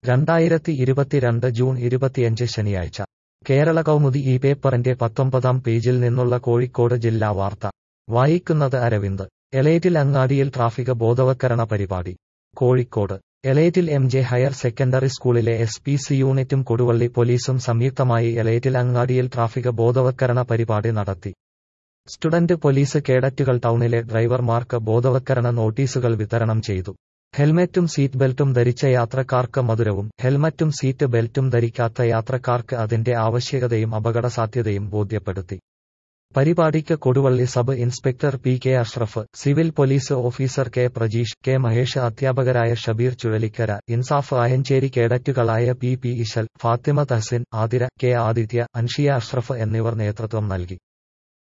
രണ്ടായിരത്തി ഇരുപത്തിരണ്ട് ജൂൺ ഇരുപത്തിയഞ്ച് ശനിയാഴ്ച കേരള കൗമുദി ഈ പേപ്പറിന്റെ പത്തൊമ്പതാം പേജിൽ നിന്നുള്ള കോഴിക്കോട് ജില്ലാ വാർത്ത വായിക്കുന്നത് അരവിന്ദ് എളേറ്റിൽ അങ്ങാടിയിൽ ട്രാഫിക് ബോധവൽക്കരണ പരിപാടി Kozhikode Elettil M J higher secondary സ്കൂളിലെ എസ് പി സി യൂണിറ്റും കൊടുവള്ളി പോലീസും സംയുക്തമായി എളേറ്റിൽ അങ്ങാടിയിൽ ട്രാഫിക് ബോധവൽക്കരണ പരിപാടി നടത്തി സ്റ്റുഡന്റ് പോലീസ് കേഡറ്റുകൾ ടൗണിലെ ഡ്രൈവർമാർക്ക് ബോധവൽക്കരണ നോട്ടീസുകൾ വിതരണം ചെയ്തു ഹെൽമറ്റും സീറ്റ് ബെൽറ്റും ധരിച്ച യാത്രക്കാർക്ക് മധുരവും ഹെൽമറ്റും സീറ്റ് ബെൽറ്റും ധരിക്കാത്ത യാത്രക്കാർക്ക് അതിന്റെ ആവശ്യകതയും അപകടസാധ്യതയും ബോധ്യപ്പെടുത്തി പരിപാടിക്ക് Koduvally sub inspector P K Ashraf civil police officer K Prajeesh K Mahesh അധ്യാപകരായ ഷബീർ ചുഴലിക്കര ഇൻസാഫ് ആയഞ്ചേരി കേഡറ്റുകളായ P P Ishal Fathima Tahsin Athira K Adithya Anshiya Ashraf എന്നിവർ നേതൃത്വം നൽകി